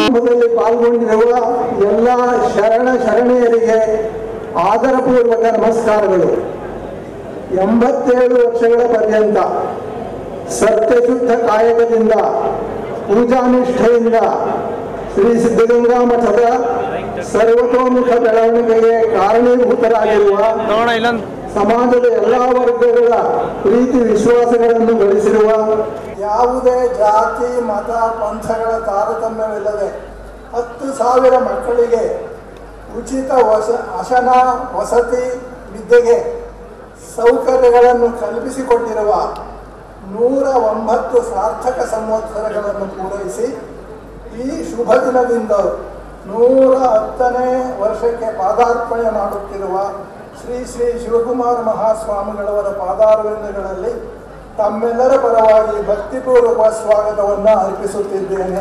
ಸಮಾರಂಭದಲ್ಲಿ ಪಾಲ್ಗೊಂಡಿರುವ ಎಲ್ಲ ಶರಣ ಶರಣೆಯರಿಗೆ ಆದರಪೂರ್ವಕ ನಮಸ್ಕಾರಗಳು ಎಂಬತ್ತೇಳು ವರ್ಷಗಳ ಪರ್ಯಂತ ಸತ್ಯಶುದ್ಧ ಕಾಯಕದಿಂದ ಪೂಜಾನಿಷ್ಠೆಯಿಂದ ಶ್ರೀ ಸಿದ್ಧಗಂಗಾ ಮಠದ ಸರ್ವತೋಮುಖ ಬೆಳವಣಿಗೆಗೆ ಕಾರಣೀಭೂತರಾಗಿರುವ ನೋಡೋಣ ಇಲ್ಲೊಂದು ಸಮಾಜದ ಎಲ್ಲಾ ವರ್ಗಗಳ ಪ್ರೀತಿ ವಿಶ್ವಾಸಗಳನ್ನು ಗಳಿಸಿರುವ ಯಾವುದೇ ಜಾತಿ ಮತ ಪಂಥಗಳ ತಾರತಮ್ಯವಿಲ್ಲದೆ ಹತ್ತು ಸಾವಿರ ಮಕ್ಕಳಿಗೆ ಉಚಿತ ವಸ ಅಶನ ವಸತಿ ವಿದ್ಯೆಗೆ ಸೌಕರ್ಯಗಳನ್ನು ಕಲ್ಪಿಸಿಕೊಟ್ಟಿರುವ ನೂರ ಒಂಬತ್ತು ಸಾರ್ಥಕ ಸಂವತ್ಸರಗಳನ್ನು ಪೂರೈಸಿ ಈ ಶುಭ ದಿನದಿಂದ ನೂರ ಹತ್ತನೇ ವರ್ಷಕ್ಕೆ ಪಾದಾರ್ಪಣೆ ಮಾಡುತ್ತಿರುವ ಶ್ರೀ ಶ್ರೀ ಶಿವಕುಮಾರ ಮಹಾಸ್ವಾಮಿಗಳವರ ಪಾದಾರವಿಂದಗಳಲ್ಲಿ ತಮ್ಮೆಲ್ಲರ ಪರವಾಗಿ ಭಕ್ತಿಪೂರ್ವಕ ಸ್ವಾಗತವನ್ನು ಅರ್ಪಿಸುತ್ತಿದ್ದೇನೆ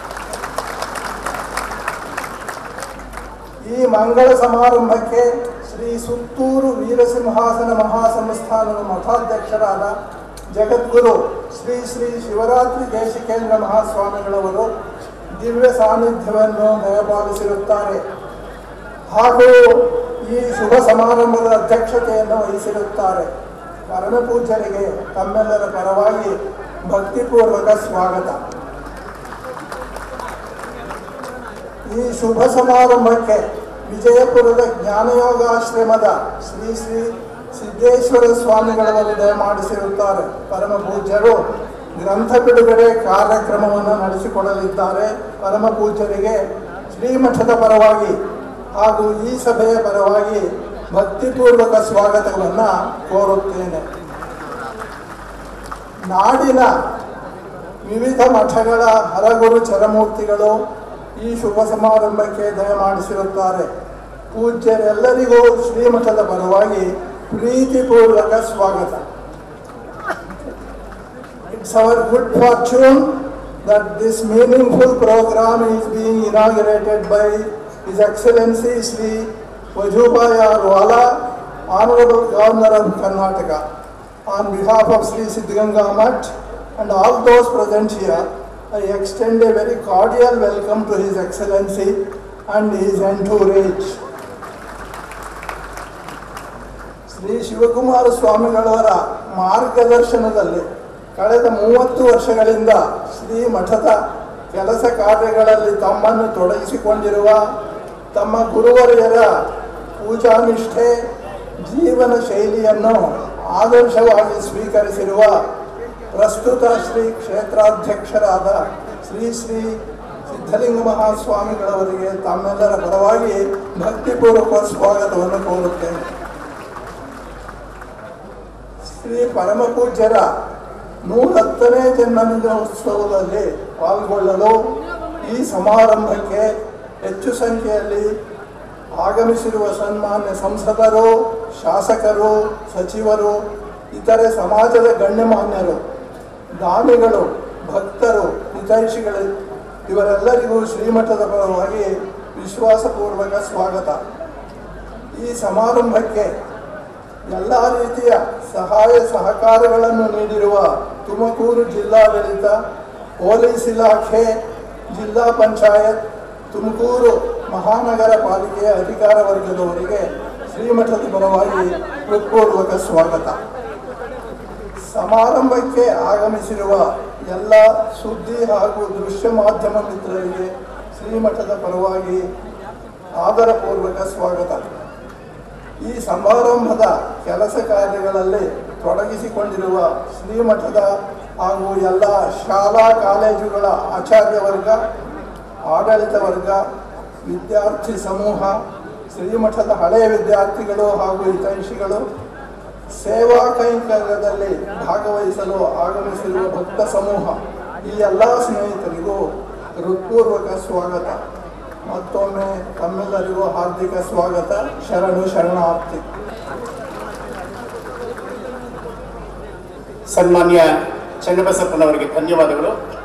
ಈ ಮಂಗಳ ಸಮಾರಂಭಕ್ಕೆ ಶ್ರೀ ಸುತ್ತೂರು ವೀರಸಿಂಹಾಸನ ಮಹಾಸಂಸ್ಥಾನದ ಮಠಾಧ್ಯಕ್ಷರಾದ ಜಗದ್ಗುರು ಶ್ರೀ ಶ್ರೀ ಶಿವರಾತ್ರಿ ದೇಶಿಕೇಂದ್ರ ಮಹಾಸ್ವಾಮಿಗಳವರು ದಿವ್ಯ ಸಾನ್ನಿಧ್ಯವನ್ನು ದಯಪಾಲಿಸಿರುತ್ತಾರೆ ಹಾಗೂ ಈ ಶುಭ ಸಮಾರಂಭದ ಅಧ್ಯಕ್ಷತೆಯನ್ನು ವಹಿಸಿರುತ್ತಾರೆ ಪರಮಪೂಜ್ಯರಿಗೆ ತಮ್ಮೆಲ್ಲರ ಪರವಾಗಿ ಭಕ್ತಿಪೂರ್ವಕ ಸ್ವಾಗತ ಈ ಶುಭ ಸಮಾರಂಭಕ್ಕೆ ವಿಜಯಪುರದ ಜ್ಞಾನಯೋಗಾಶ್ರಮದ ಶ್ರೀ ಶ್ರೀ ಸಿದ್ದೇಶ್ವರ ಸ್ವಾಮಿಗಳವರು ದಯಮಾಡಿಸಿರುತ್ತಾರೆ ಪರಮ ಪೂಜ್ಯರು ಗ್ರಂಥ ಬಿಡುಗಡೆ ಕಾರ್ಯಕ್ರಮವನ್ನು ನಡೆಸಿಕೊಡಲಿದ್ದಾರೆ ಪರಮ ಪೂಜ್ಯರಿಗೆ ಶ್ರೀಮಠದ ಪರವಾಗಿ ಹಾಗೂ ಈ ಸಭೆಯ ಪರವಾಗಿ ಭಕ್ತಿಪೂರ್ವಕ ಸ್ವಾಗತವನ್ನು ಕೋರುತ್ತೇನೆ ನಾಡಿನ ವಿವಿಧ ಮಠಗಳ ಹರಗುರು ಚರಮೂರ್ತಿಗಳು ಈ ಶುಭ ಸಮಾರಂಭಕ್ಕೆ ದಯಮಾಡಿಸಿರುತ್ತಾರೆ ಪೂಜ್ಯರೆಲ್ಲರಿಗೂ ಶ್ರೀಮಠದ ಪರವಾಗಿ ಪ್ರೀತಿಪೂರ್ವಕ ಸ್ವಾಗತ It's our good fortune that this meaningful program is being inaugurated by His Excellency Sri Vajubhai Wala, Honorable Governor of Karnataka. On behalf of Sri Siddhganga Mutt and all those present here, I extend a very cordial welcome to His Excellency and his entourage. Shri Shivakumara ಸ್ವಾಮಿಗಳವರ ಮಾರ್ಗದರ್ಶನದಲ್ಲಿ ಕಳೆದ ಮೂವತ್ತು ವರ್ಷಗಳಿಂದ ಶ್ರೀ ಮಠದ ಕೆಲಸ ಕಾರ್ಯಗಳಲ್ಲಿ ತಮ್ಮನ್ನು ತೊಡಗಿಸಿಕೊಂಡಿರುವ ತಮ್ಮ ಗುರುವರಿಯರ ಪೂಜಾನಿಷ್ಠೆ ಜೀವನ ಶೈಲಿಯನ್ನು ಆದರ್ಶವಾಗಿ ಸ್ವೀಕರಿಸಿರುವ ಪ್ರಸ್ತುತ ಶ್ರೀ ಕ್ಷೇತ್ರಾಧ್ಯಕ್ಷರಾದ ಶ್ರೀ ಶ್ರೀ ಸಿದ್ಧಲಿಂಗ ಮಹಾಸ್ವಾಮಿಗಳವರಿಗೆ ತಮ್ಮೆಲ್ಲರ ಪರವಾಗಿ ಭಕ್ತಿಪೂರ್ವಕ ಸ್ವಾಗತವನ್ನು ಕೋರುತ್ತೇನೆ ಶ್ರೀ ಪರಮ ಪೂಜ್ಯರ ನೂರಹತ್ತನೇ ಜನ್ಮದಿನೋತ್ಸವದಲ್ಲಿ ಪಾಲ್ಗೊಳ್ಳಲು ಈ ಸಮಾರಂಭಕ್ಕೆ ಹೆಚ್ಚು ಸಂಖ್ಯೆಯಲ್ಲಿ ಆಗಮಿಸಿರುವ ಸನ್ಮಾನ್ಯ ಸಂಸದರು ಶಾಸಕರು ಸಚಿವರು ಇತರೆ ಸಮಾಜದ ಗಣ್ಯಮಾನ್ಯರು ದಾನಿಗಳು ಭಕ್ತರು ಹಿತೈಷಿಗಳು ಇವರೆಲ್ಲರಿಗೂ ಶ್ರೀಮಠದ ಪರವಾಗಿ ವಿಶ್ವಾಸಪೂರ್ವಕ ಸ್ವಾಗತ ಈ ಸಮಾರಂಭಕ್ಕೆ ಎಲ್ಲ ರೀತಿಯ ಸಹಾಯ ಸಹಕಾರಗಳನ್ನು ನೀಡಿರುವ ತುಮಕೂರು ಜಿಲ್ಲಾಡಳಿತ ಪೊಲೀಸ್ ಇಲಾಖೆ ಜಿಲ್ಲಾ ಪಂಚಾಯತ್ ತುಮಕೂರು ಮಹಾನಗರ ಪಾಲಿಕೆಯ ಅಧಿಕಾರ ವರ್ಗದವರಿಗೆ ಶ್ರೀಮಠದ ಪರವಾಗಿ ಹೃತ್ಪೂರ್ವಕ ಸ್ವಾಗತ ಸಮಾರಂಭಕ್ಕೆ ಆಗಮಿಸಿರುವ ಎಲ್ಲ ಸುದ್ದಿ ಹಾಗೂ ದೃಶ್ಯ ಮಾಧ್ಯಮ ಮಿತ್ರರಿಗೆ ಶ್ರೀಮಠದ ಪರವಾಗಿ ಆದರಪೂರ್ವಕ ಸ್ವಾಗತ ಈ ಸಮಾರಂಭದ ಕೆಲಸ ಕಾರ್ಯಗಳಲ್ಲಿ ತೊಡಗಿಸಿಕೊಂಡಿರುವ ಶ್ರೀಮಠದ ಹಾಗೂ ಎಲ್ಲ ಶಾಲಾ ಕಾಲೇಜುಗಳ ಆಚಾರ್ಯ ವರ್ಗ ಆಡಳಿತ ವರ್ಗ ವಿದ್ಯಾರ್ಥಿ ಸಮೂಹ ಶ್ರೀಮಠದ ಹಳೆಯ ವಿದ್ಯಾರ್ಥಿಗಳು ಹಾಗೂ ಹಿತೈಷಿಗಳು ಸೇವಾ ಕೈಂಕರ್ಯದಲ್ಲಿ ಭಾಗವಹಿಸಲು ಆಗಮಿಸಿರುವ ಭಕ್ತ ಸಮೂಹ ಈ ಎಲ್ಲ ಸ್ನೇಹಿತರಿಗೂ ಹೃತ್ಪೂರ್ವಕ ಸ್ವಾಗತ ಮತ್ತೊಮ್ಮೆ ತಮ್ಮೆಲ್ಲರಿಗೂ ಹಾರ್ದಿಕ ಸ್ವಾಗತ ಶರಣು ಶರಣಾರ್ಥಿ ಸನ್ಮಾನ್ಯ ಚನ್ನಬಸಪ್ಪನವರಿಗೆ ಧನ್ಯವಾದಗಳು